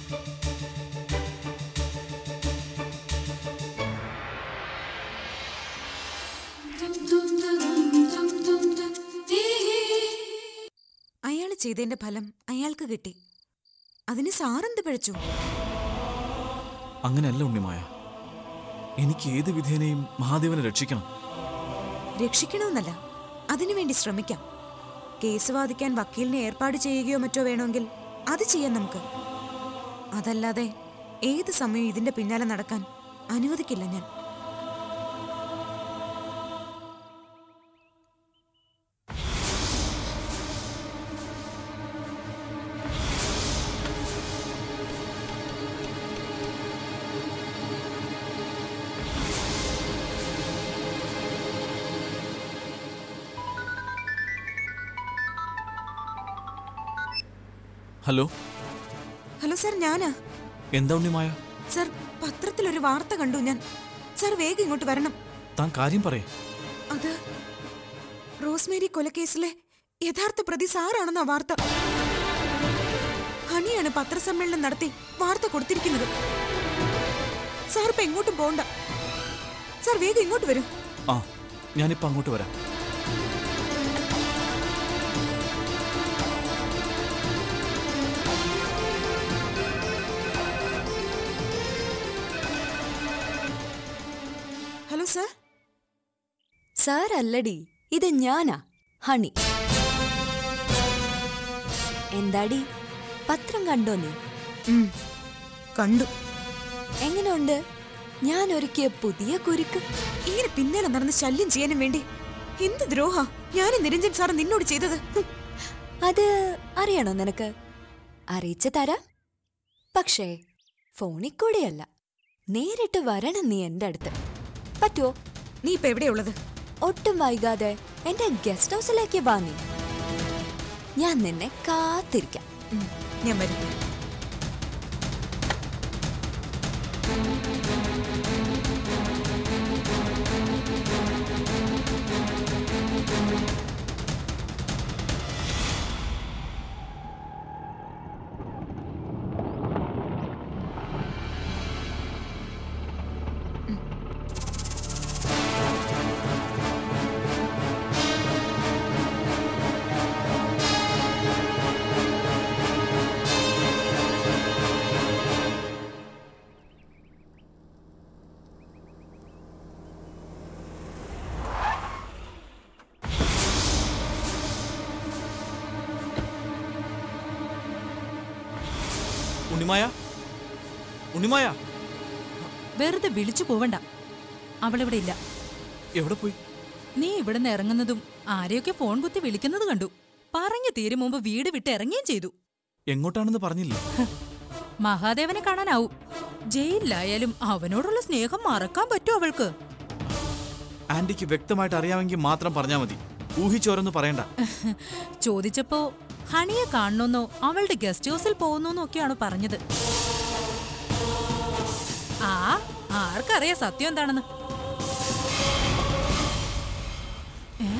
അയാൾ ചെയ്തതിന്റെ ഫലം അയാൾക്ക് കിട്ടി അതിന് സാറെന്ത് പിഴച്ചു അങ്ങനെയല്ല ഉണ്ണിമായ എനിക്ക് ഏത് വിധേനയും മഹാദേവനെ രക്ഷിക്കണം രക്ഷിക്കണമെന്നല്ല അതിനുവേണ്ടി ശ്രമിക്കാം കേസ് വാദിക്കാൻ വക്കീലിനെ ഏർപ്പാട് ചെയ്യുകയോ മറ്റോ വേണമെങ്കിൽ അത് ചെയ്യാം നമുക്ക് അതല്ലാതെ ഏത് സമയവും ഇതിന്റെ പിന്നാലെ നടക്കാൻ അനുവദിക്കില്ല ഞാൻ ഹലോ ഹലോ സാർ ഞാനാ എന്താ ഉണ്ണിമായ സാർ പത്രത്തിൽ ഒരു വാർത്ത കണ്ടു ഞാൻ സാർ വേഗം ഇങ്ങോട്ട് വരണം താൻ കാര്യം പറയേ അത് റോസ്മേരി കൊലക്കേസിലെ യഥാർത്ഥ പ്രതി സാറാണെന്നാ വാർത്ത ഹണിയാണ് പത്രസമ്മേളനം നടത്തി വാർത്ത കൊടുത്തിരിക്കുന്നത് സാർ ഇപ്പൊ എങ്ങോട്ടും പോണ്ട സാർ വേഗം ഇങ്ങോട്ട് വരൂ ആ ഞാനിപ്പോ അങ്ങോട്ട് വരാം ഹലോ സാർ സാർ അല്ലടി ഇത് ഞാനാ ഹണി എന്താടി പത്രം കണ്ടോ നീ ഉം, കണ്ടു എങ്ങനെയുണ്ട് ഞാൻ ഒരുക്കിയ പുതിയ കുരുക്ക് ഇങ്ങനെ പിന്നാലെ നടന്ന് ശല്യം ചെയ്യാനും വേണ്ടി എന്ത് ദ്രോഹ ഞാനും നിരഞ്ജൻ സാർ നിന്നോട് ചെയ്തത് ഹും, അത് അറിയണോ നിനക്ക് അറിയിച്ചു തരാം പക്ഷേ ഫോണിൽ കൂടെയല്ല നേരിട്ട് വരണം നീ എൻ്റെ അടുത്ത് പറ്റുമോ നീ ഇപ്പൊ എവിടെയുള്ളത് ഒട്ടും വൈകാതെ എന്റെ ഗസ്റ്റ് ഹൗസിലേക്ക് വാ നീ ഞാൻ നിന്നെ കാത്തിരിക്കാം ഉം, ഞാൻ വരും ഉണ്ണിമായ ഉണ്ണിമായ വെറുതെ വിളിച്ചു പോവണ്ട അവളിവിടെ ഇല്ല എവിടെ പോയി നീ ഇവിടുന്ന് ഇറങ്ങുന്നതും ആരെയൊക്കെ ഫോൺ കുത്തി വിളിക്കുന്നത് കണ്ടു പറഞ്ഞു തീരും മുമ്പ് വീട് വിട്ട് ഇറങ്ങുകയും ചെയ്തു എങ്ങോട്ടാണെന്ന് പറഞ്ഞില്ല മഹാദേവനെ കാണാനാവും ജയിലിലായാലും അവനോടുള്ള സ്നേഹം മറക്കാൻ പറ്റുമോ അവൾക്ക് ആന്റിക്ക് വ്യക്തമായിട്ട് അറിയാമെങ്കിൽ മാത്രം പറഞ്ഞാൽ മതി ഊഹിച്ചോരൊന്നും പറയണ്ട ചോദിച്ചപ്പോ ഹണിയെ കാണണമെന്നോ അവളുടെ ഗസ്റ്റ് ഹൗസിൽ പോകുന്നോന്നോ ഒക്കെയാണ് പറഞ്ഞത് ആ ആർക്കറിയാം സത്യം എന്താണെന്ന് ഏ?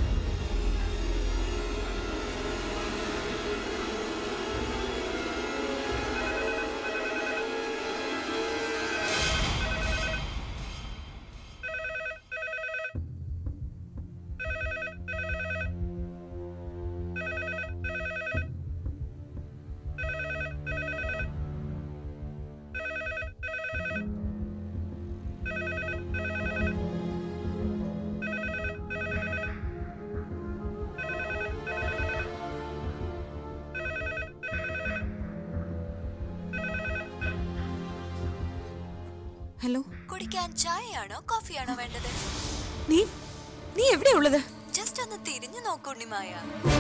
ഹലോ കുടിക്കാൻ ചായയാണോ കോഫിയാണോ വേണ്ടത് നീ നീ എവിടെയുള്ളത് ജസ്റ്റ് ഒന്ന് തിരിഞ്ഞു നോക്കുണ്ണിമായ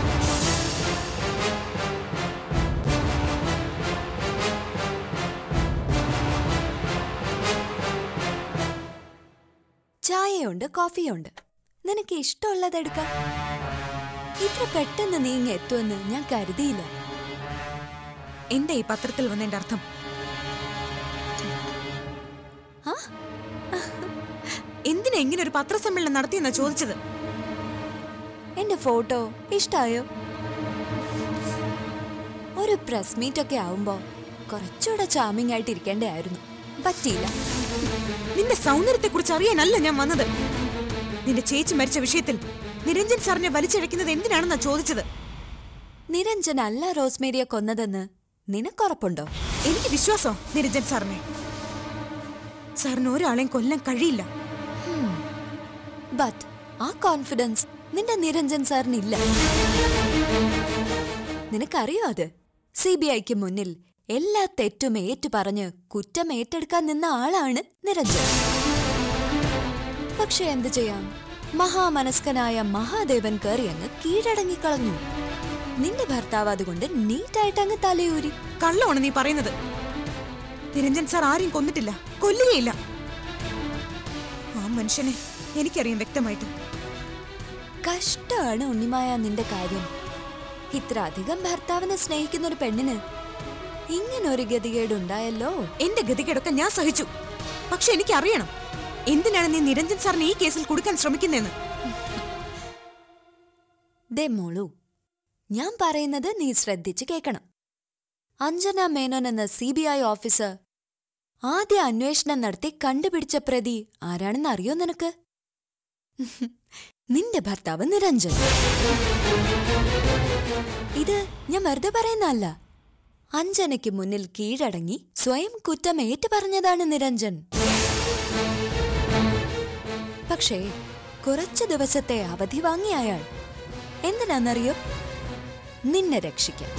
ചായയുണ്ട് കോഫിയുണ്ട് നിനക്ക് ഇഷ്ടമുള്ളത് എടുക്കാം ഇത്ര പെട്ടെന്ന് നീ ഇങ്ങ് എത്തുമെന്ന് ഞാൻ കരുതിയില്ല എന്താ ഈ പത്രത്തിൽ വന്നതിന്റെ അർത്ഥം ആ? എന്തിനാ ഇങ്ങനെ ഒരു പത്രസമ്മേളനം നടത്തിയെന്നാ ചോദിച്ചത് എന്റെ ഫോട്ടോ ഇഷ്ടായോ ഒരു പ്രസ് മീറ്റ് ഒക്കെ ആവുമ്പോ കുറച്ചുകൂടെ ചാമിങ് ആയിട്ട് ഇരിക്കേണ്ടതായിരുന്നു പറ്റിയില്ല നിന്റെ സൗന്ദര്യത്തെ കുറിച്ച് അറിയാനല്ല ഞാൻ വന്നത് നിന്റെ ചേച്ചി മരിച്ച വിഷയത്തിൽ നിരഞ്ജൻ സാറിനെ വലിച്ചിഴക്കുന്നത് എന്തിനാണെന്നാ ചോദിച്ചത് നിരഞ്ജൻ അല്ല റോസ്മേരിയെ കൊന്നതെന്ന് നിനക്കുറപ്പുണ്ടോ എനിക്ക് വിശ്വാസം നിരഞ്ജൻ സാറിനെ സാറിന് ഒരാളെയും കൊല്ലാൻ കഴിയില്ല ബട്ട് ആ കോൺഫിഡൻസ് നിന്റെ നിരഞ്ജൻ സാറിനില്ല നിനക്കറിയോ അത് സി ബി ഐക്ക് മുന്നിൽ എല്ലാ തെറ്റും ഏറ്റു പറഞ്ഞ് കുറ്റം ഏറ്റെടുക്കാൻ നിന്ന ആളാണ് നിരഞ്ജൻ പക്ഷെ എന്തു ചെയ്യാം മഹാമനസ്കനായ മഹാദേവൻ കയറി അങ്ങ് കീഴടങ്ങിക്കളഞ്ഞു നിന്റെ ഭർത്താവ് അതുകൊണ്ട് നീറ്റായിട്ട് അങ്ങ് തലയൂരി കള്ളമാണ് നീ പറയുന്നത് നിരഞ്ജൻ സാർ ആരെയും കൊന്നിട്ടില്ല കൊല്ലുകയില്ല ആ മനുഷ്യനെ എനിക്കറിയാം വ്യക്തമായിട്ട് കഷ്ടമാണ് ഉണ്ണിമായ നിന്റെ കാര്യം ഇത്ര അധികം ഭർത്താവിനെ സ്നേഹിക്കുന്ന ഒരു പെണ്ണിന് ഇങ്ങനൊരു ഗതികേടുണ്ടായല്ലോ എന്റെ ഗതികേടൊക്കെ ഞാൻ സഹിച്ചു പക്ഷെ എനിക്ക് അറിയണം എന്തിനാണ് നീ നിരഞ്ജൻ സാറിനെ ഈ കേസിൽ കൊടുക്കാൻ ശ്രമിക്കുന്നതെന്ന് ദേ മോളു ഞാൻ പറയുന്നത് നീ ശ്രദ്ധിച്ച് കേൾക്കണം അഞ്ജന മേനോൻ എന്ന സി ബി ഐ ഓഫീസർ ആദ്യ അന്വേഷണം നടത്തി കണ്ടുപിടിച്ച പ്രതി ആരാണെന്ന് അറിയോ നിനക്ക് നിന്റെ ഭർത്താവ് നിരഞ്ജൻ ഇത് ഞാൻ വെറുതെ പറയുന്നല്ല അഞ്ജനയ്ക്ക് മുന്നിൽ കീഴടങ്ങി സ്വയം കുറ്റം ഏറ്റു പറഞ്ഞതാണ് നിരഞ്ജൻ പക്ഷേ കുറച്ചു ദിവസത്തെ അവധി വാങ്ങിയ അയാൾ എന്തിനാന്നറിയോ നിന്നെ രക്ഷിക്കാൻ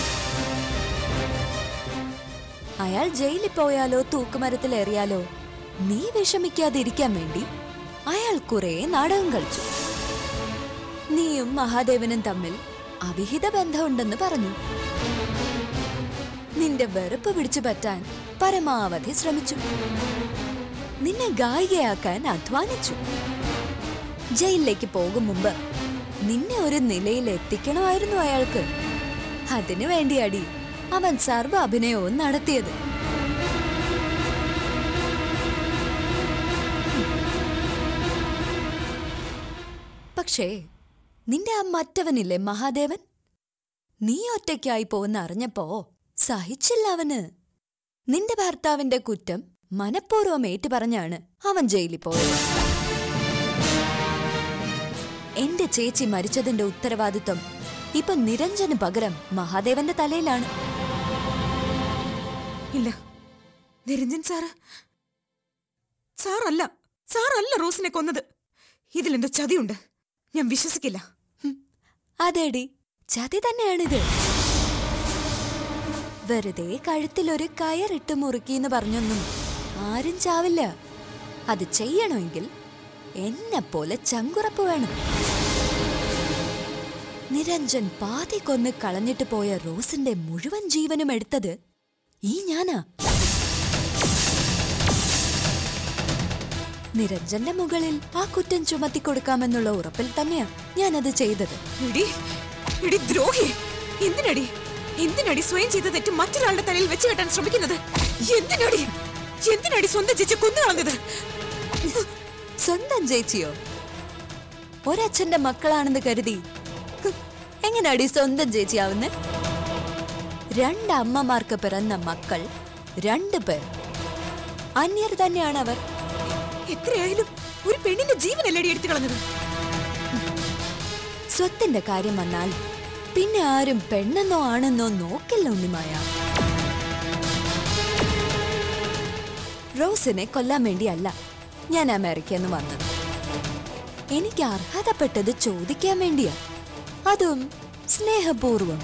അയാൾ ജയിലിൽ പോയാലോ തൂക്കുമരത്തിലേറിയാലോ നീ വിഷമിക്കാതിരിക്കാൻ വേണ്ടി അയാൾ കുറെ നാടകം കളിച്ചു നീയും മഹാദേവനും തമ്മിൽ അവിഹിത ബന്ധമുണ്ടെന്ന് പറഞ്ഞു നിന്റെ വെറുപ്പ് പിടിച്ചു പറ്റാൻ പരമാവധി ശ്രമിച്ചു നിന്നെ ഗായികയാക്കാൻ അധ്വാനിച്ചു ജയിലിലേക്ക് പോകും മുമ്പ് നിന്നെ ഒരു നിലയിൽ എത്തിക്കണമായിരുന്നു അയാൾക്ക് അതിനു വേണ്ടിയാടി അവൻ സർവ്വ അഭിനയവും നടത്തിയത് പക്ഷേ നിന്റെ ആ മറ്റവനില്ലേ മഹാദേവൻ നീ ഒറ്റയ്ക്കായി പോന്ന് അറിഞ്ഞപ്പോ സഹിച്ചില്ല അവന് നിന്റെ ഭർത്താവിന്റെ കുറ്റം മനഃപൂർവ്വം ഏറ്റുപറഞ്ഞാണ് അവൻ ജയിലിൽ പോയത് എന്റെ ചേച്ചി മരിച്ചതിന്റെ ഉത്തരവാദിത്വം ഇപ്പൊ നിരഞ്ജന് പകരം മഹാദേവന്റെ തലയിലാണ് ഇല്ല നിരഞ്ജൻ സാറ് സാറല്ല സാറല്ല റോസിനെ കൊന്നത് ഇതിലെന്തോ ചതിയുണ്ട് ഞാൻ വിശ്വസിക്കില്ല ഹും, അതേടി ചതി തന്നെയാണിത് വെറുതെ കഴുത്തിലൊരു കയറിട്ട് മുറുക്കിന്ന് പറഞ്ഞൊന്നും ആരും ചാവില്ല അത് ചെയ്യണമെങ്കിൽ എന്നെ പോലെ ചങ്കുറപ്പ് വേണം നിരഞ്ജൻ പാതി കൊന്ന് കളഞ്ഞിട്ട് പോയ റോസിന്റെ മുഴുവൻ ജീവനും എടുത്തത് ഈ ഞാനാ നിരഞ്ജന്റെ മുകളിൽ ആ കുറ്റം ചുമത്തി കൊടുക്കാമെന്നുള്ള ഉറപ്പിൽ തന്നെയാ ഞാനത് ചെയ്തത് എടി എടി ദ്രോഹി എന്തിനടി എന്തിനടി സ്വയം ചെയ്ത തെറ്റ് മറ്റൊരാളുടെ തലയിൽ വെച്ച് കെട്ടാൻ ശ്രമിക്കുന്നത് എന്തിനടി എന്തിനടി സ്വന്തം ചേച്ചി കൊന്നു കളഞ്ഞത് സ്വന്തം ചേച്ചിയോ ഒരച്ഛന്റെ മക്കളാണെന്ന് കരുതി ഹ്, എങ്ങനെയാടി സ്വന്തം ചേച്ചിയാവുന്നെ രണ്ട് അമ്മമാർക്ക് പിറന്ന മക്കൾ രണ്ടു പേർ അന്യർ തന്നെയാണ് അവർ എത്രയായാലും ഒരു പെണ്ണിന്റെ ജീവനല്ലേടി എടുത്തു കളഞ്ഞത് സ്വത്തിന്റെ കാര്യം വന്നാൽ പിന്നെ ആരും പെണ്ണെന്നോ ആണെന്നോ നോക്കില്ല ഉണ്ണിമായ റോസിനെ കൊല്ലാൻ വേണ്ടിയല്ല ഞാൻ അമേരിക്കയിൽ നിന്ന് വന്നത് എനിക്ക് അർഹതപ്പെട്ടത് ചോദിക്കാൻ വേണ്ടിയാ അതും സ്നേഹപൂർവം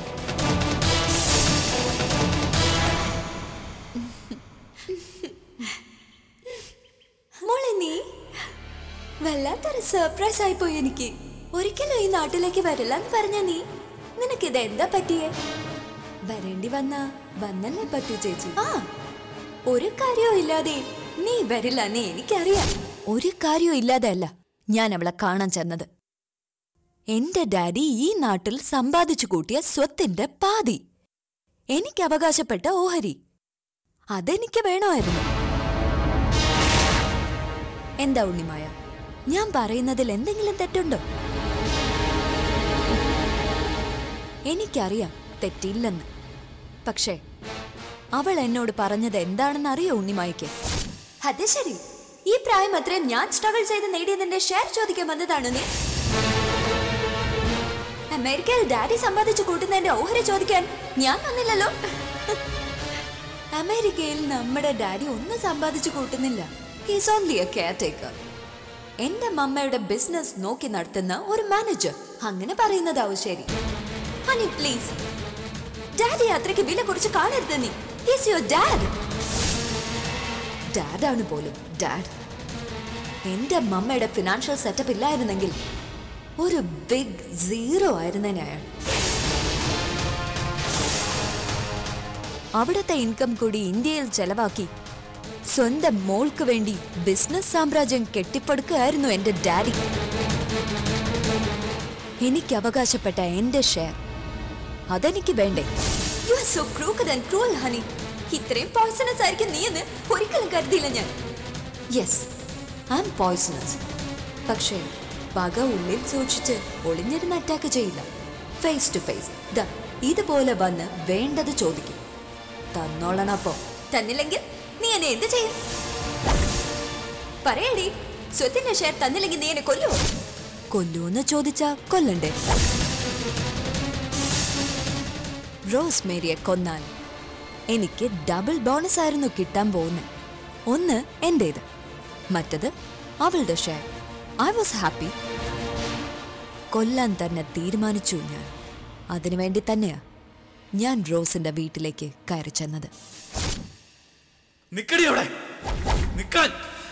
മോളെ നീ വല്ലാത്തൊരു സർപ്രൈസ് ആയിപ്പോയി എനിക്ക് ഒരിക്കലും ഈ നാട്ടിലേക്ക് വരില്ല എന്ന് പറഞ്ഞ നീ നിനക്കിത് എന്താ പറ്റിയേ വരേണ്ടി വന്ന വന്നല്ലേ പറ്റൂ ചേച്ചി ആ ഒരു കാര്യവും ഇല്ലാതെ നീ വരില്ല എന്ന് എനിക്കറിയാം ഒരു കാര്യവും ഇല്ലാതെ അല്ല ഞാൻ അവളെ കാണാൻ ചെന്നത് എന്റെ ഡാഡി ഈ നാട്ടിൽ സമ്പാദിച്ചു കൂട്ടിയ സ്വത്തിന്റെ പാതി എനിക്ക് അവകാശപ്പെട്ട ഓഹരി അതെനിക്ക് വേണമായിരുന്നു എന്താ ഉണ്ണിമായ ഞാൻ പറയുന്നതിൽ എന്തെങ്കിലും തെറ്റുണ്ടോ എനിക്കറിയാം തെറ്റില്ലെന്ന് പക്ഷേ അവൾ എന്നോട് പറഞ്ഞത് എന്താണെന്ന് അറിയോ ഉണ്ണിമായിക്ക് അത് ശരി ഈ പ്രായം അത്രയും ഞാൻ സ്ട്രഗിൾ ചെയ്ത് നേടിയതിന്റെ ഷെയർ ചോദിക്കാൻ വന്നതാണോ നീ അമേരിക്കയിൽ ഡാഡി സമ്പാദിച്ചു കൂട്ടുന്നതിന്റെ ഓഹരി ചോദിക്കാൻ ഞാൻ വന്നില്ലല്ലോ അമേരിക്കയിൽ നമ്മുടെ ഡാഡി ഒന്നും സമ്പാദിച്ചു കൂട്ടുന്നില്ല he's only a caretaker എന്റെ മമ്മയുടെ ബിസിനസ് നോക്കി നടത്തുന്ന ഒരു മാനേജർ അങ്ങനെ പറയുന്നതാവും ശരി ഹണി പ്ലീസ് ഡാഡി അത്രയ്ക്ക് വില കുറിച്ച് കാണരുത് നീ ഹീസ് യുവർ ഡാഡ് ഡാഡാണ് പോലും ഡാഡ് എന്റെ മമ്മയുടെ ഫിനാൻഷ്യൽ സെറ്റപ്പ് ഇല്ലായിരുന്നെങ്കിൽ ഒരു ബിഗ് സീറോ ആയിരുന്നേനെ അയാൾ അവിടുത്തെ ഇൻകം കൂടി ഇന്ത്യയിൽ ചെലവാക്കി സ്വന്തം മോൾക്ക് വേണ്ടി ബിസിനസ് സാമ്രാജ്യം കെട്ടിപ്പടുക്കുകയായിരുന്നു എന്റെ ഡാഡി എനിക്ക് അവകാശപ്പെട്ട എന്റെ ഷെയർ അതെനിക്ക് വേണ്ടേ you are so crooked and cruel honey ഇത്രയും പോയ്സണസ് ആയിരിക്കും നീ എന്ന് ഒരിക്കലും കരുതിയില്ല ഞാൻ യെസ് ഐ എം പോയ്സണസ് പക്ഷേ പക ഉള്ളിൽ സൂക്ഷിച്ച് ഒളിഞ്ഞിരുന്ന് അറ്റാക്ക് ചെയ്യില്ല ഫേസ് ടു ഫേസ് ദ ഇതുപോലെ വന്ന് വേണ്ടത് ചോദിക്കും തന്നോളണപ്പോ തന്നില്ലെങ്കിൽ നീ എന്നെ എന്ത് ചെയ്യും പറയടി സ്വത്തിന്റെ ഷെയർ തന്നില്ലെങ്കിൽ നീ എന്നെ കൊല്ലുവോ കൊല്ലൂന്ന് ചോദിച്ചാ കൊല്ലണ്ടേ റോസ് മേരിയെ കൊന്നാൽ എനിക്ക് ഡബിൾ ബോണസ് ആയിരുന്നു കിട്ടാൻ പോകുന്നത് ഒന്ന് എന്റേത് മറ്റത് അവളുടെ ഷെയർ ഐ വാസ് ഹാപ്പി കൊല്ലാൻ തന്നെ തീരുമാനിച്ചു ഞാൻ അതിനുവേണ്ടി തന്നെയാ ഞാൻ റോസിന്റെ വീട്ടിലേക്ക് കയറി ചെന്നത് നിക്കടി അവിടെ നിക്കാൻ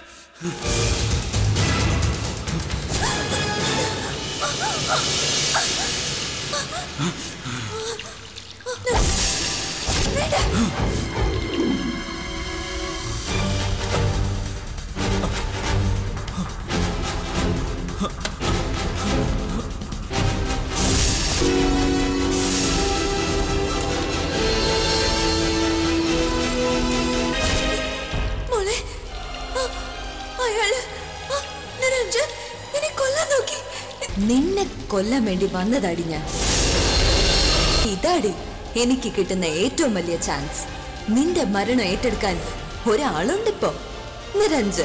മോളെ ആ, അയാള് ആ, നിരഞ്ജൻ എന്നെ കൊല്ലാൻ നോക്കി നിന്നെ കൊല്ലാൻ വേണ്ടി വന്നതാടി ഞാൻ ഇതാടി എനിക്ക് കിട്ടുന്ന ഏറ്റവും വലിയ ചാൻസ് നിന്റെ മരണം ഏറ്റെടുക്കാൻ ഒരാളുണ്ടിപ്പോ നിരഞ്ജൻ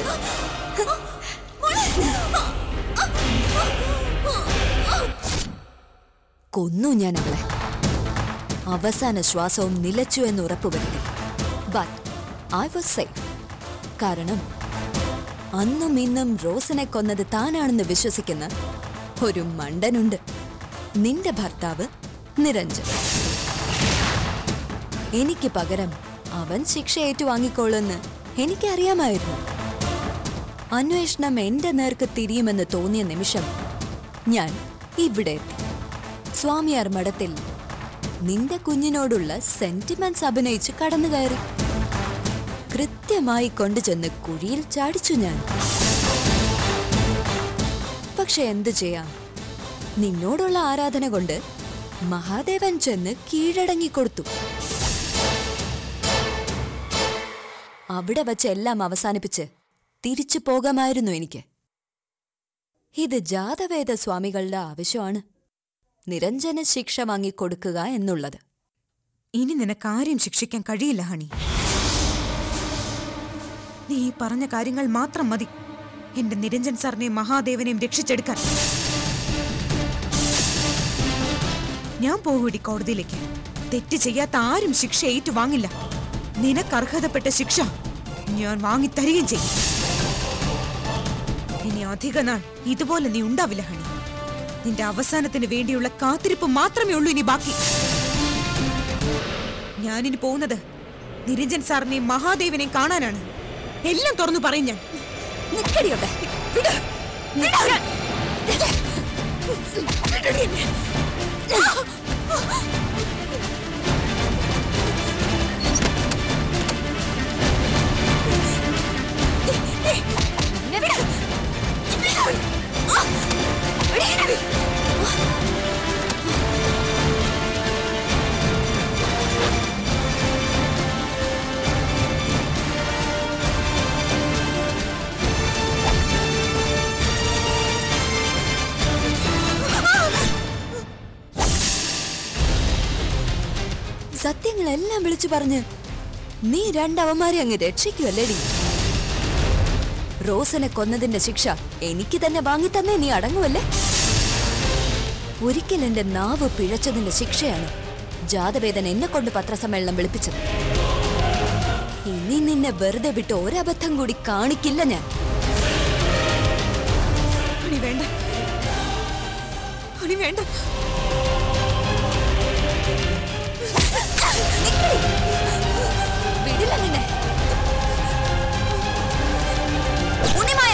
കൊന്നു ഞാൻ അവളെ അവസാന ശ്വാസവും നിലച്ചു എന്ന് ഉറപ്പുവരുത്തി ബട്ട് ഐ വാസ് സേഫ് കാരണം അന്നും ഇന്നും റോസിനെ കൊന്നത് താനാണെന്ന് വിശ്വസിക്കുന്ന ഒരു മണ്ടനുണ്ട് നിന്റെ ഭർത്താവ് നിരഞ്ജൻ എനിക്ക് പകരം അവൻ ശിക്ഷ ഏറ്റുവാങ്ങിക്കോളെന്ന് എനിക്കറിയാമായിരുന്നു അന്വേഷണം എന്റെ നേർക്ക് തിരിയുമെന്ന് തോന്നിയ നിമിഷം ഞാൻ ഇവിടെ എത്തി സ്വാമിയാർ മഠത്തിൽ നിന്റെ കുഞ്ഞിനോടുള്ള സെന്റിമെന്റ്സ് അഭിനയിച്ച് കടന്നു കയറി കൃത്യമായി കൊണ്ടുചെന്ന് കുഴിയിൽ ചാടിച്ചു ഞാൻ പക്ഷെ എന്തു ചെയ്യാം നിന്നോടുള്ള ആരാധന കൊണ്ട് മഹാദേവൻ ചെന്ന് കീഴടങ്ങിക്കൊടുത്തു അവിടെ വച്ച് എല്ലാം അവസാനിപ്പിച്ച് തിരിച്ചു പോകാമായിരുന്നു എനിക്ക് ഇത് ജാതവേദ സ്വാമികളുടെ ആവശ്യമാണ് നിരഞ്ജന ശിക്ഷ വാങ്ങിക്കൊടുക്കുക എന്നുള്ളത് ഇനി നിനക്ക് ആരെയും ശിക്ഷിക്കാൻ കഴിയില്ല ഹണി നീ ഈ പറഞ്ഞ കാര്യങ്ങൾ മാത്രം മതി എന്റെ നിരഞ്ജൻ സാറിനെയും മഹാദേവനെയും രക്ഷിച്ചെടുക്കാൻ ഞാൻ പോകൂടി കോടതിയിലേക്ക് തെറ്റ് ചെയ്യാത്ത ആരും ശിക്ഷ ഏറ്റുവാങ്ങില്ല നിനക്ക് അർഹതപ്പെട്ട ശിക്ഷ ഞാൻ വാങ്ങിത്തരികയും ചെയ്യും ഇനി അധിക നാൾ ഇതുപോലെ നീ ഉണ്ടാവില്ല ഹണി നിന്റെ അവസാനത്തിന് വേണ്ടിയുള്ള കാത്തിരിപ്പ് മാത്രമേ ഉള്ളൂ ഇനി ബാക്കി ഞാനിനി പോകുന്നത് നിരഞ്ജൻ സാറിനെയും മഹാദേവനെയും കാണാനാണ് എല്ലാം തുറന്നു പറയും ഞാൻ നിക്കടി അവിടെ. വിട്. വിട്. വിടടി എന്നെ. എന്നെ വിട്. സത്യങ്ങളെല്ലാം വിളിച്ചു പറഞ്ഞ് നീ രണ്ടവന്മാരെ അങ്ങ് രക്ഷിക്കുമല്ലേടി റോസനെ കൊന്നതിന്റെ ശിക്ഷ എനിക്ക് തന്നെ വാങ്ങിത്തന്നേ നീ അടങ്ങുമല്ലേ ഒരിക്കൽ എന്റെ നാവ് പിഴച്ചതിന്റെ ശിക്ഷയാണ് ജാതവേദന എന്നെ കൊണ്ട് പത്രസമ്മേളനം വിളിപ്പിച്ചത് ഇനി നിന്നെ വെറുതെ വിട്ട് ഒരബദ്ധം കൂടി കാണിക്കില്ല ഞാൻ അണി വേണ്ട അണി വേണ്ട നിക്കടി. വിടില്ല നിന്നെ ഉണ്ണിമായ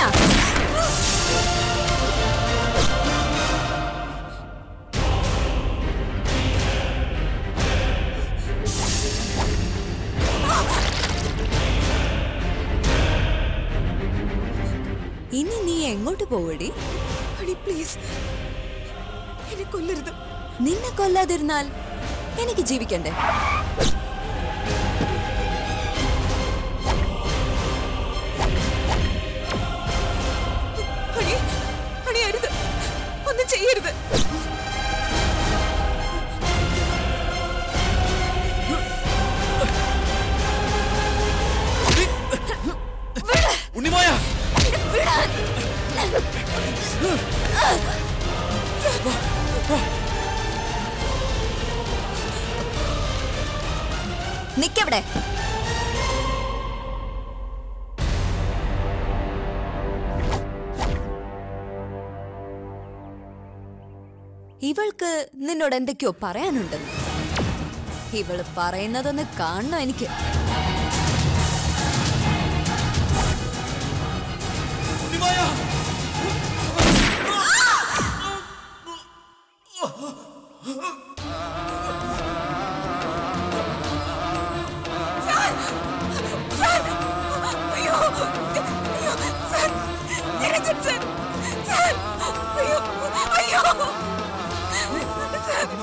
ഇനി നീ എങ്ങോട്ട് പോവടി അണി പ്ലീസ് എന്നെ കൊല്ലരുത് നിന്നെ കൊല്ലാതിരുന്നാൽ എനിക്ക് ജീവിക്കണ്ടേ അണി അണി അരുത് ഒന്നും ചെയ്യരുത് ഉണ്ണിമായ നിക്കവിടെ ഇവൾക്ക് നിന്നോട് എന്തൊക്കെയോ പറയാനുണ്ടെന്ന് ഇവള് പറയുന്നതൊന്ന് കാണണം എനിക്ക് ഉണ്ണിമായ അയ്യോ അയ്യോ സാർ നിരഞ്ജൻ സാർ സാർ അയ്യോ അയ്യോ സാർ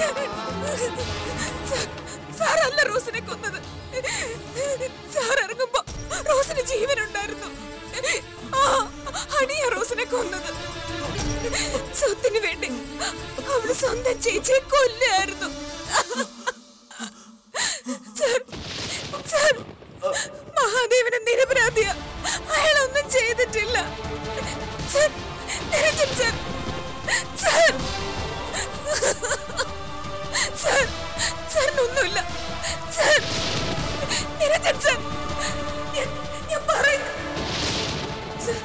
സാർ, സാർ അല്ല റോസിനെ കൊന്നത് സാർ ഇറങ്ങുമ്പോ റോസിന് ജീവനുണ്ടായിരുന്നു ആ അണിയ റോസിനെ കൊന്നത് സ്വത്തിന് വേണ്ടി അവള് സ്വന്തം ചേച്ചിയെ കൊല്ലായിരുന്നു സാർ സാർ മഹാദേവന് നിരപരാധിയ അയാളൊന്നും ചെയ്തിട്ടില്ല sir, Niranjan sir sir sir സാറിനൊന്നുമില്ല സാർ നിരഞ്ജൻ സാർ ഞാൻ ഞാൻ പറയുന്നു സാർ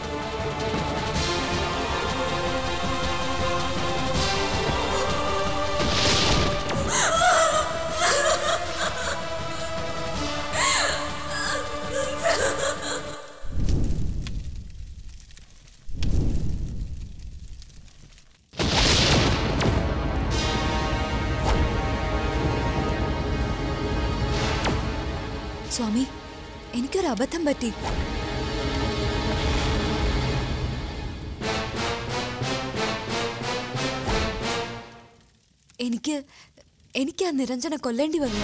സ്വാമി എനിക്കൊരു അബദ്ധം പറ്റി എനിക്ക് എനിക്ക് ആ നിരഞ്ജന കൊല്ലേണ്ടി വന്നു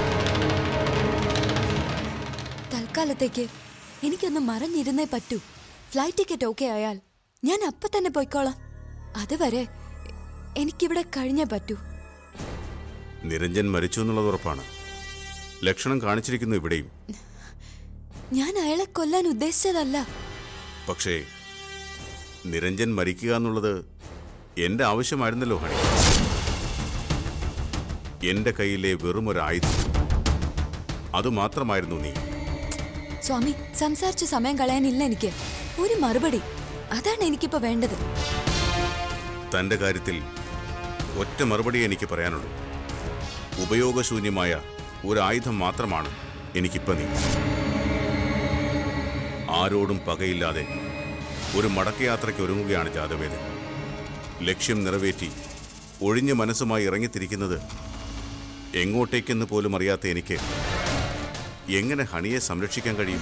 തൽക്കാലത്തേക്ക് എനിക്കൊന്ന് മറഞ്ഞിരുന്നേ പറ്റൂ ഫ്ലൈറ്റ് ടിക്കറ്റ് ഓക്കെ ആയാൽ ഞാൻ അപ്പൊ തന്നെ പോയിക്കോളാം അതുവരെ എനിക്കിവിടെ കഴിഞ്ഞേ പറ്റൂ നിരഞ്ജൻ മരിച്ചു എന്നുള്ളത് ഉറപ്പാണ് ലക്ഷണം കാണിച്ചിരിക്കുന്നു ഇവിടെയും ഞാൻ അയാളെ കൊല്ലാൻ ഉദ്ദേശിച്ചതല്ല പക്ഷേ നിരഞ്ജൻ മരിക്കുക എന്നുള്ളത് എന്റെ ആവശ്യമായിരുന്നല്ലോ ഹണി എന്റെ കയ്യിലെ വെറും ഒരു ആയുധം അതുമാത്രമായിരുന്നു നീ സ്വാമി സംസാരിച്ച് സമയം കളയാനില്ല എനിക്ക് ഒരു മറുപടി അതാണ് എനിക്കിപ്പോ വേണ്ടത് തന്റെ കാര്യത്തിൽ ഒറ്റ മറുപടി എനിക്ക് പറയാനുള്ളൂ ഉപയോഗശൂന്യമായ ഒരു ആയുധം മാത്രമാണ് എനിക്കിപ്പോ നീ ആരോടും പകയില്ലാതെ ഒരു മടക്കയാത്രയ്ക്ക് ഒരുങ്ങുകയാണ് ജാതവേദൻ ലക്ഷ്യം നിറവേറ്റി ഒഴിഞ്ഞ മനസ്സുമായി ഇറങ്ങിത്തിരിക്കുന്നത് എങ്ങോട്ടേക്കെന്ന് പോലും അറിയാത്ത എനിക്ക് എങ്ങനെ ഹണിയെ സംരക്ഷിക്കാൻ കഴിയും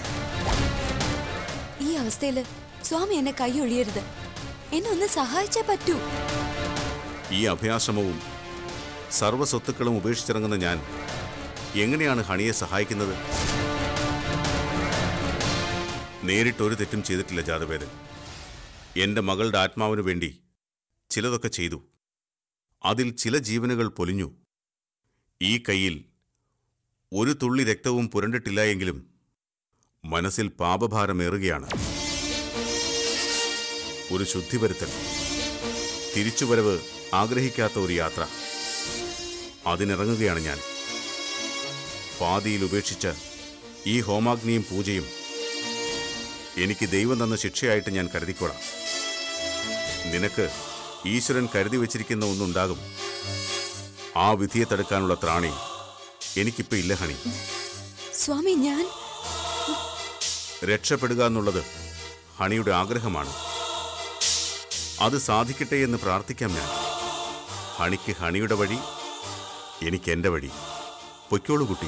ഈ അവസ്ഥയില് സ്വാമി എന്നെ കൈ ഒഴിയരുത് എന്നെ ഒന്ന് സഹായിച്ചേ പറ്റൂ ഈ അഭയാശ്രമവും സർവ്വസ്വത്തുക്കളും ഉപേക്ഷിച്ചിറങ്ങുന്ന ഞാൻ എങ്ങനെയാണ് ഹണിയെ സഹായിക്കുന്നത് നേരിട്ടൊരു തെറ്റും ചെയ്തിട്ടില്ല ജാതവേദൻ എന്റെ മകളുടെ ആത്മാവിനു വേണ്ടി ചിലതൊക്കെ ചെയ്തു അതിൽ ചില ജീവനുകൾ പൊലിഞ്ഞു ഈ കയ്യിൽ ഒരു തുള്ളി രക്തവും പുരണ്ടിട്ടില്ല എങ്കിലും മനസ്സിൽ പാപഭാരമേറുകയാണ് ഒരു ശുദ്ധി വരുത്തൽ തിരിച്ചുവരവ് ആഗ്രഹിക്കാത്ത ഒരു യാത്ര അതിനിറങ്ങുകയാണ് ഞാൻ പാതിയിൽ ഉപേക്ഷിച്ച ഈ ഹോമാഗ്നിയും പൂജയും എനിക്ക് ദൈവം തന്ന ശിക്ഷയായിട്ട് ഞാൻ കരുതിക്കോളാം നിനക്ക് ഈശ്വരൻ കരുതി വച്ചിരിക്കുന്ന ഒന്നുണ്ടാകും ആ വിധിയെ തടുക്കാനുള്ള ത്രാണി എനിക്കിപ്പോ ഇല്ല ഹണി സ്വാമി ഞാൻ രക്ഷപ്പെടുക എന്നുള്ളത് ഹണിയുടെ ആഗ്രഹമാണ് അത് സാധിക്കട്ടെ എന്ന് പ്രാർത്ഥിക്കാം ഞാൻ ഹണിക്ക് ഹണിയുടെ വഴി എനിക്ക് എൻ്റെ വഴി പൊയ്ക്കോളൂ കുട്ടി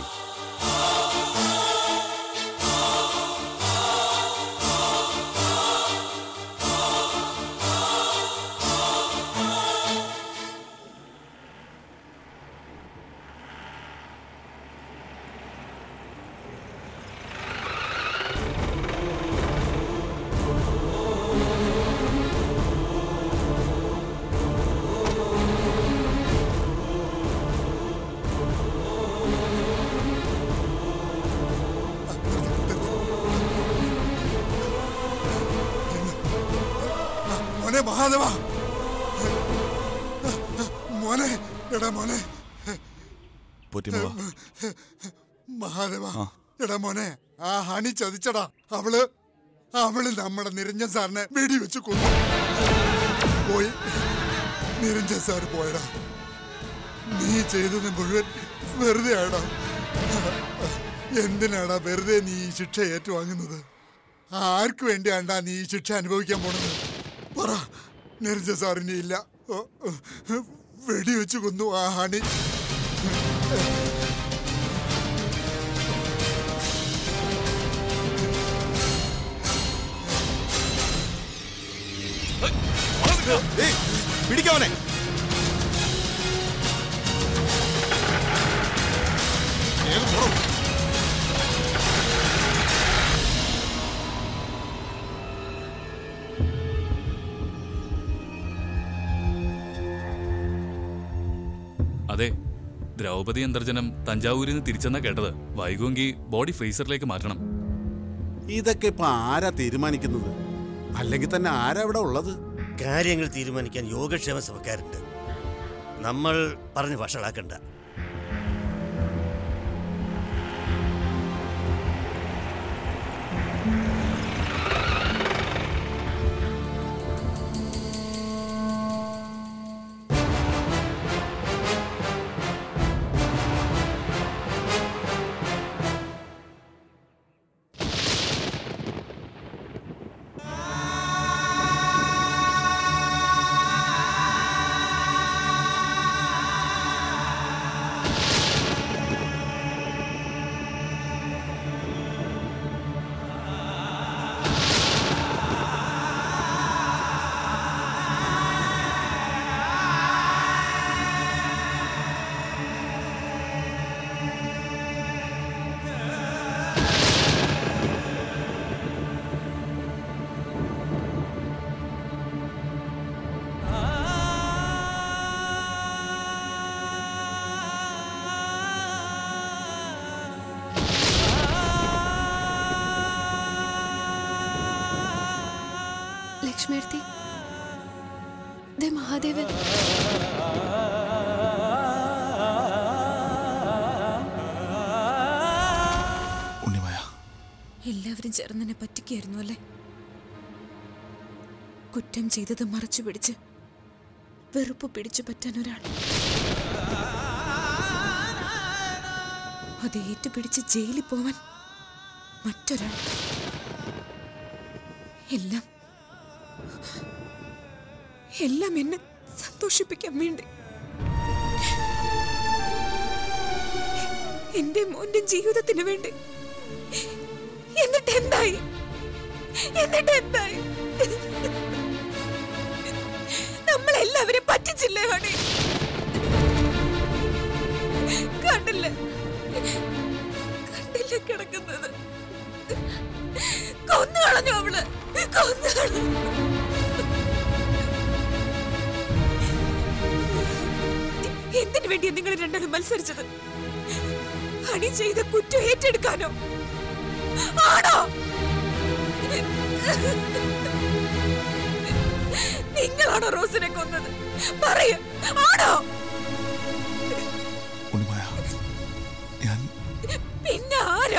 മോനെ മഹാദേവ മോനെ എടാ മോനെ പോറ്റിമുള മഹാദേവ എടാ മോനെ ആ ഹണി ചതിച്ചടാ അവള് അവള് നമ്മുടെ നിരഞ്ജൻ സാറിനെ വെടിവെച്ച് കൊന്നു പോയി നിരഞ്ജൻ സാർ പോയടാ നീ ചെയ്തത് മുഴുവൻ വെറുതെ ആടാ എന്തിനാടാ വെറുതെ നീ ഈ ശിക്ഷ ഏറ്റുവാങ്ങുന്നത് ആർക്ക് വേണ്ടിയാണ്ടാ നീ ഈ ശിക്ഷ അനുഭവിക്കാൻ പോണത് പറ നിരഞ്ജൻ സാറിനി ഇല്ല ഓ, ഓ, വെടിവെച്ച് കൊന്നു ആ ഹണി പിടിക്കവനെ അതെ ദ്രൗപദി അന്തർജനം തഞ്ചാവൂരിൽ നിന്ന് തിരിച്ചെന്നാ കേട്ടത് വൈകുമെങ്കിൽ ബോഡി ഫ്രീസറിലേക്ക് മാറ്റണം ഇതൊക്കെ ഇപ്പൊ ആരാ തീരുമാനിക്കുന്നത് അല്ലെങ്കിൽ തന്നെ ആരാ ഇവിടെ ഉള്ളത് കാര്യങ്ങൾ തീരുമാനിക്കാൻ യോഗക്ഷേമ സഭക്കാരുണ്ട് നമ്മൾ പറഞ്ഞ് വഷളാക്കണ്ട ലക്ഷ്മിയെടുത്തി ദേ മഹാദേവൻ ഉണ്ണിമായ എല്ലാവരും ചേർന്നെന്നെ പറ്റിക്കായിരുന്നു അല്ലേ കുറ്റം ചെയ്തത് മറച്ചു പിടിച്ച് വെറുപ്പ് പിടിച്ചു പറ്റാൻ ഒരാൾ അത് ഏറ്റുപിടിച്ച് ജയിലിൽ പോവാൻ മറ്റൊരാൾ എല്ലാം എല്ലാം എന്നെ സന്തോഷിപ്പിക്കാൻ വേണ്ടി എന്റെ മോന്റെ ജീവിതത്തിന് വേണ്ടി എന്നിട്ട് എന്തായി എന്നിട്ട് എന്തായി നമ്മളെല്ലാവരും പറ്റിച്ചില്ലേ ഹണി കണ്ടില്ലേ കണ്ടില്ലേ കിടക്കുന്നത് കൊന്നു കളഞ്ഞു അവള് കൊന്നു കളഞ്ഞു എന്തിനു വേണ്ടിയാ നിങ്ങൾ രണ്ടാളും മത്സരിച്ചത് ഹണി ചെയ്ത കുറ്റം ഏറ്റെടുക്കാനോ ആണോ നിങ്ങളാണോ റോസിനെ കൊന്നത് പറയ ആണോ ഉണ്ണിമായ ഞാൻ പിന്നെ ആരാ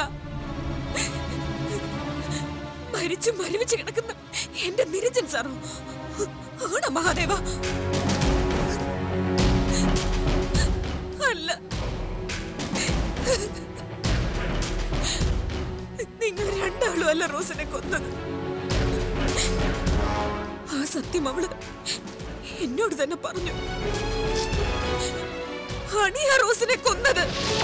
മരിച്ചു മരവിച്ച് കിടക്കുന്ന എന്റെ നിരഞ്ജൻ സാറോ ആണോ മഹാദേവ അല്ല നിങ്ങൾ രണ്ടാളും അല്ല റോസിനെ കൊന്നത് ആ സത്യം അവള് എന്നോട് തന്നെ പറഞ്ഞു ഹണിയാ റോസിനെ കൊന്നത്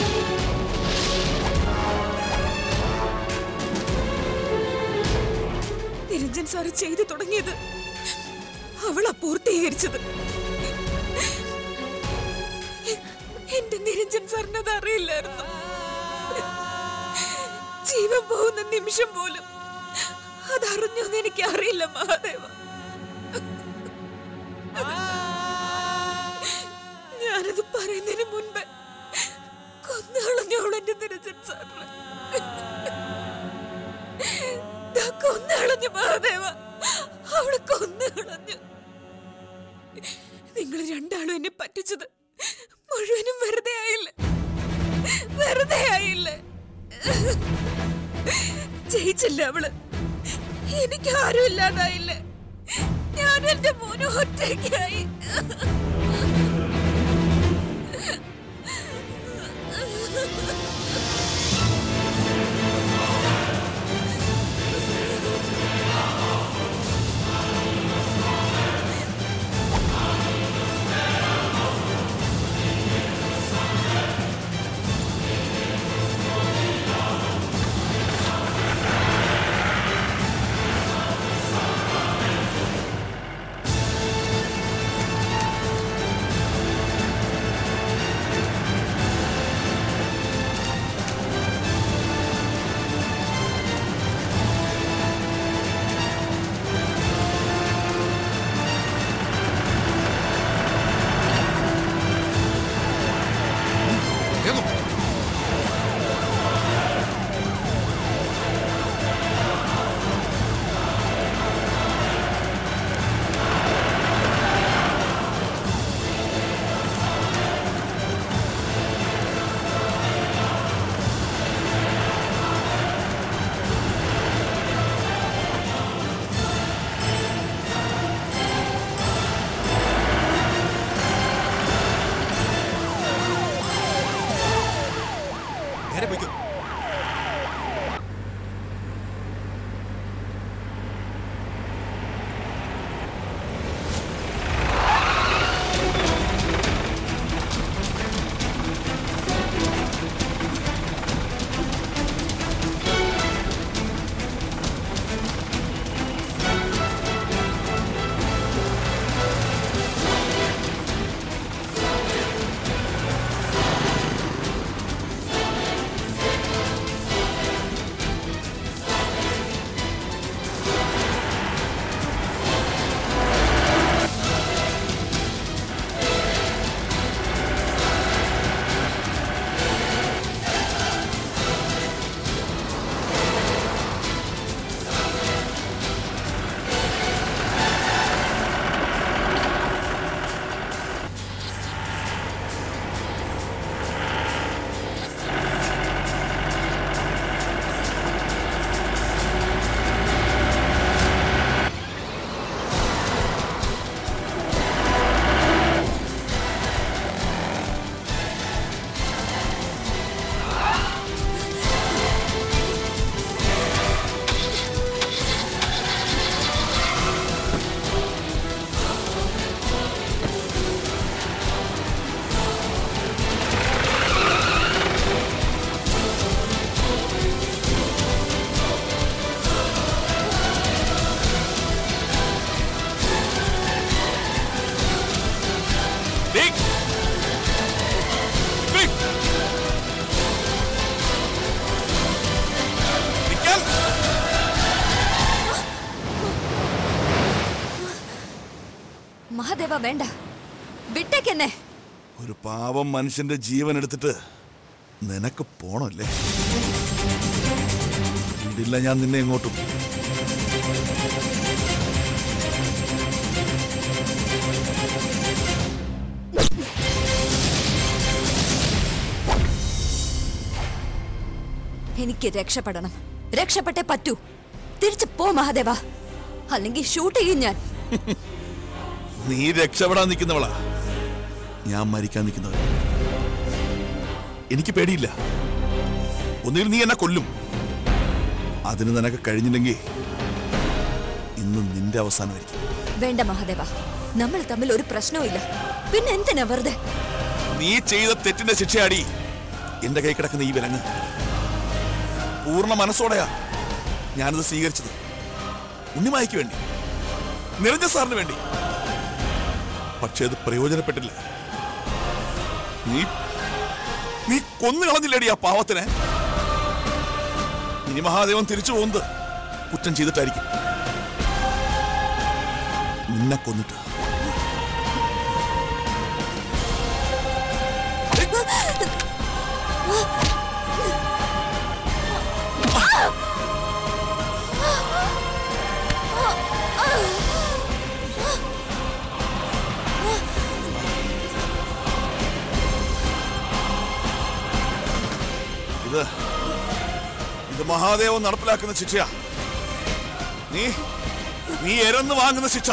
നിരഞ്ജൻ സാറ് ചെയ്തു തുടങ്ങിയത് അവളാ പൂർത്തീകരിച്ചത് എന്റെ നിരഞ്ജൻ സാറിന് അത് അറിയില്ലായിരുന്നു ജീവൻ പോകുന്ന നിമിഷം പോലും അതറിഞ്ഞോന്ന് എനിക്ക് അറിയില്ല മഹാദേവ ഞാനത് പറയുന്നതിന് മുൻപ് കൊന്നുകളഞ്ഞോൾ എന്റെ നിരഞ്ജൻ സാറിന് ദാ കൊന്നുകളഞ്ഞു മഹാദേവ അവളെ കൊന്നുകളഞ്ഞു നിങ്ങൾ രണ്ടാളും എന്നെ പറ്റിച്ചത് മുഴുവനും വെറുതെ ആയില്ല വെറുതെ ആയില്ല ജയിച്ചില്ല അവള് എനിക്ക് ആരും ഇല്ലാതായില്ലേ ഞാൻ എന്റെ മോനും ഒറ്റയ്ക്കായി നേരെ പോയിക്കോ മഹാദേവ വേണ്ട വിട്ടേക്കെന്നെ ഒരു പാവം മനുഷ്യന്റെ ജീവൻ എടുത്തിട്ട് നിനക്ക് പോണല്ലേ വിടില്ല ഞാൻ നിന്നെ എങ്ങോട്ടും എനിക്ക് രക്ഷപ്പെടണം രക്ഷപ്പെട്ടേ പറ്റൂ തിരിച്ചു പോ മഹാദേവ അല്ലെങ്കിൽ ഷൂട്ട് ചെയ്യും ഞാൻ നീ രക്ഷപ്പെടാൻ നിൽക്കുന്നവളാ ഞാൻ മരിക്കാൻ നിൽക്കുന്നവൻ എനിക്ക് പേടിയില്ല ഒന്നുകിൽ നീ എന്നെ കൊല്ലും അതിന് നിനക്ക് കഴിഞ്ഞില്ലെങ്കിൽ ഇന്ന് നിന്റെ അവസാനമായിരിക്കും വേണ്ട മഹാദേവ നമ്മൾ തമ്മിൽ ഒരു പ്രശ്നവും പിന്നെ എന്തിനാ വെറുതെ നീ ചെയ്ത തെറ്റിന്റെ ശിക്ഷയാടി എന്റെ കൈ കിടക്കുന്ന ഈ വിലങ്ങ് പൂർണ്ണ മനസ്സോടെയാ ഞാനത് സ്വീകരിച്ചത് ഉണ്ണിമായ്ക്ക് വേണ്ടി നിരഞ്ജൻ സാറിന് വേണ്ടി പക്ഷെ അത് പ്രയോജനപ്പെട്ടില്ല നീ നീ കൊന്നു കളഞ്ഞില്ലേടി ആ പാവത്തിനെ ഇനി മഹാദേവൻ തിരിച്ചു പോകുന്നത് കുറ്റം ചെയ്തിട്ടായിരിക്കും നിന്നെ കൊന്നിട്ട് ഇത് ഇത് മഹാദേവൻ നടപ്പിലാക്കുന്ന ശിക്ഷയാ നീ നീ എരന്ന് വാങ്ങുന്ന ശിക്ഷ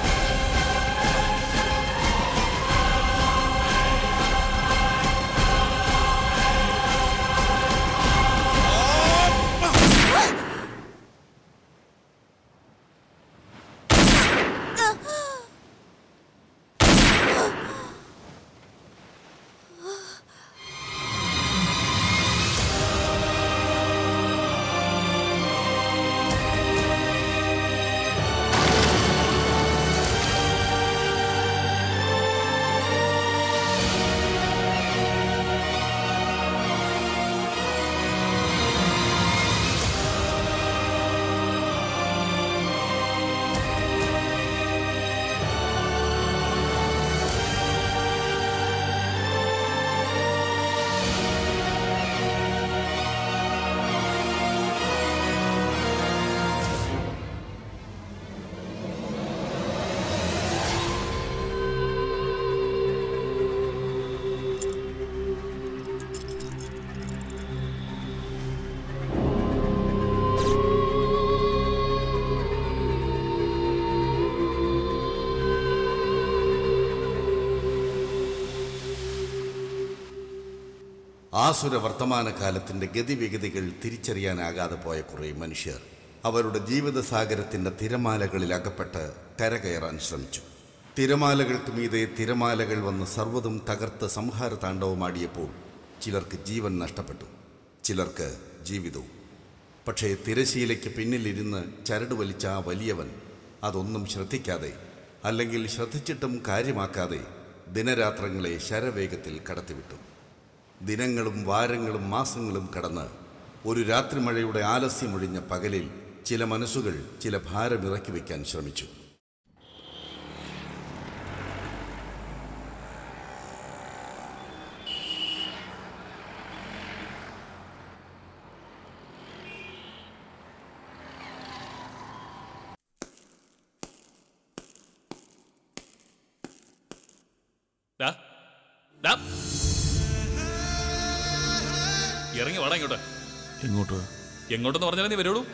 ആസുര വർത്തമാനകാലത്തിന്റെ ഗതിവിഗതികൾ തിരിച്ചറിയാനാകാതെ പോയ കുറേ മനുഷ്യർ അവരുടെ ജീവിതസാഗരത്തിന്റെ തിരമാലകളിൽ അകപ്പെട്ട് കരകയറാൻ ശ്രമിച്ചു തിരമാലകൾക്ക് മീതെ തിരമാലകൾ വന്ന് സർവ്വതും തകർത്ത് സംഹാര താണ്ഡവമാടിയപ്പോൾ ചിലർക്ക് ജീവൻ നഷ്ടപ്പെട്ടു ചിലർക്ക് ജീവിതവും പക്ഷേ തിരശീലയ്ക്ക് പിന്നിലിരുന്ന് ചരട് വലിച്ച ആ വലിയവൻ അതൊന്നും ശ്രദ്ധിക്കാതെ അല്ലെങ്കിൽ ശ്രദ്ധിച്ചിട്ടും കാര്യമാക്കാതെ ദിനരാത്രങ്ങളെ ശരവേഗത്തിൽ കടത്തിവിട്ടു ദിനങ്ങളും വാരങ്ങളും മാസങ്ങളും കടന്ന് ഒരു രാത്രിമഴയുടെ ആലസ്യമൊഴിഞ്ഞ പകലിൽ ചില മനസ്സുകൾ ചില ഭാരമിറക്കി വയ്ക്കാൻ ശ്രമിച്ചു ഡാ, ഡാ. ഇറങ്ങി വാടാ ഇങ്ങോട്ട് എങ്ങോട്ട് എങ്ങോട്ടെന്ന് പറഞ്ഞാലേ നീ വരുള്ളൂ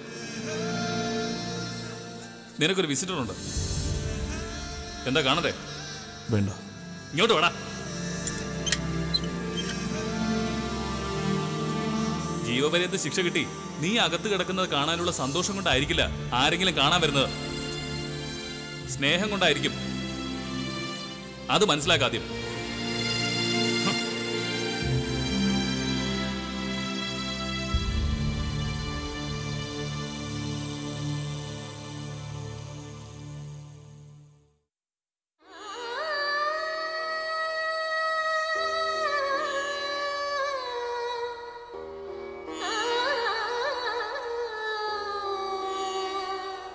നിനക്കൊരു വിസിറ്റർ ഉണ്ട് എന്താ കാണണ്ടേ വേണ്ട ഇങ്ങോട്ട് വാടാ ജീവപര്യന്ത ശിക്ഷ കിട്ടി നീ അകത്ത് കിടക്കുന്നത് കാണാനുള്ള സന്തോഷം കൊണ്ടായിരിക്കില്ല ആരെങ്കിലും കാണാൻ വരുന്നത് സ്നേഹം കൊണ്ടായിരിക്കും അത് മനസ്സിലാക്കാദ്യം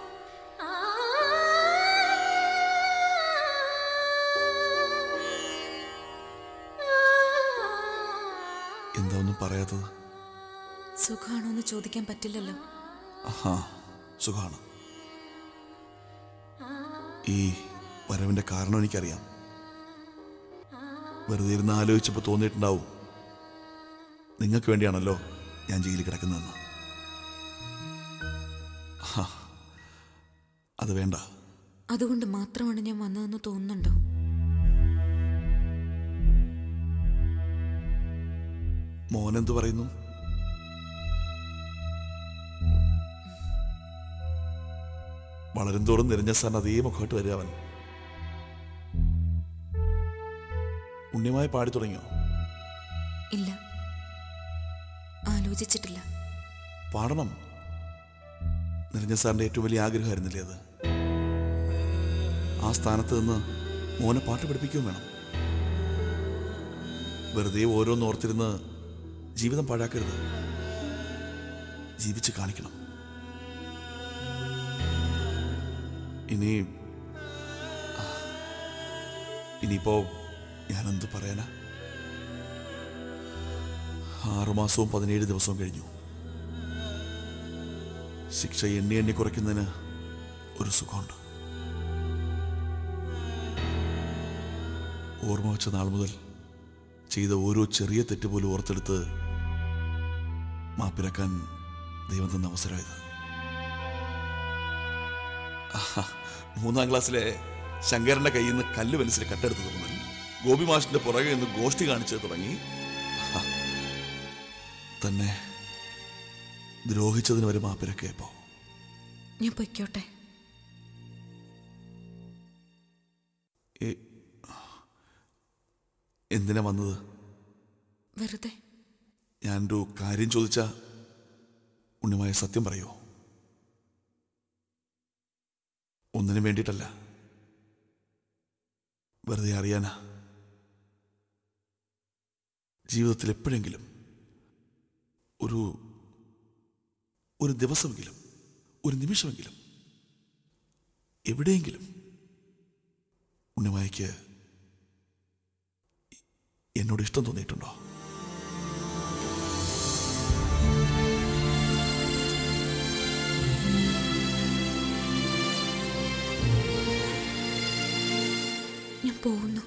ആ പറയാത്തത് സുഖമാണോ എന്ന് ചോദിക്കാൻ പറ്റില്ലല്ലോ ആഹാ സുഖമാണ് ഈ വരവിന്റെ കാരണം എനിക്കറിയാം വെറുതെ ഇരുന്ന് ആലോചിച്ചപ്പോൾ തോന്നിയിട്ടുണ്ടാവും നിങ്ങൾക്ക് വേണ്ടിയാണല്ലോ ഞാൻ ജയിലിൽ കിടക്കുന്നതെന്ന് ഹാ, അത് വേണ്ട അതുകൊണ്ട് മാത്രമാണ് ഞാൻ വന്നതെന്ന് തോന്നുന്നുണ്ടോ മോനെന്ത് പറയുന്നു വളരും തോറും നിറഞ്ഞ സ്ഥാനം അതേ മുഖമായിട്ട് വരിക അവൻ ഉണ്ണിയമായി പാടി തുടങ്ങിയോ ഇല്ല ആലോചിച്ചിട്ടില്ല പാടണം നിരഞ്ജൻ സാറിന്റെ ഏറ്റവും വലിയ ആഗ്രഹമായിരുന്നില്ലേ അത് ആ സ്ഥാനത്ത് നിന്ന് മോനെ പാട്ട് പഠിപ്പിക്കുകയും വേണം വെറുതെ ഓരോന്ന് ഓർത്തിരുന്ന് ജീവിതം പാഴാക്കരുത് ജീവിച്ച് കാണിക്കണം ഇനി ഇനിയിപ്പോ ഞാനെന്ത് പറയാനാ ആറുമാസവും പതിനേഴ് ദിവസവും കഴിഞ്ഞു ശിക്ഷ എണ്ണി എണ്ണി കുറയ്ക്കുന്നതിന് ഒരു സുഖമുണ്ട് ഓർമ്മ വെച്ച നാൾ മുതൽ ചെയ്ത ഓരോ ചെറിയ തെറ്റ് പോലും ഓർത്തെടുത്ത് മാപ്പിരക്കാൻ ദൈവം തന്ന അവസരമായത് ആഹാ, മൂന്നാം ക്ലാസ്സിലെ ശങ്കരന്റെ കയ്യിൽ നിന്ന് കല്ല് പെൻസിൽ കട്ടെടുത്തത് മുതൽ ഗോപി മാഷിന്റെ പുറകെ നിന്ന് ഗോഷ്ടി കാണിച്ചത് തുടങ്ങി ആഹാ, തന്നെ ദ്രോഹിച്ചതിന് വരെ മാപ്പിരക്കേപ്പോ ഞാൻ പൊയ്ക്കോട്ടെ ഏ- എന്തിനാ വന്നത് വെറുതെ ഞാനൊരു കാര്യം ചോദിച്ച ഉണ്ണിമായ സത്യം പറയോ ഒന്നിനും വേണ്ടിയിട്ടല്ല വെറുതെ അറിയാനാ ജീവിതത്തിൽ എപ്പോഴെങ്കിലും ഒരു ഒരു ദിവസമെങ്കിലും ഒരു നിമിഷമെങ്കിലും എവിടെയെങ്കിലും ഉണ്ണിമായ്ക്ക് എന്നോട് ഇഷ്ടം തോന്നിയിട്ടുണ്ടോ ഞാൻ പോകുന്നു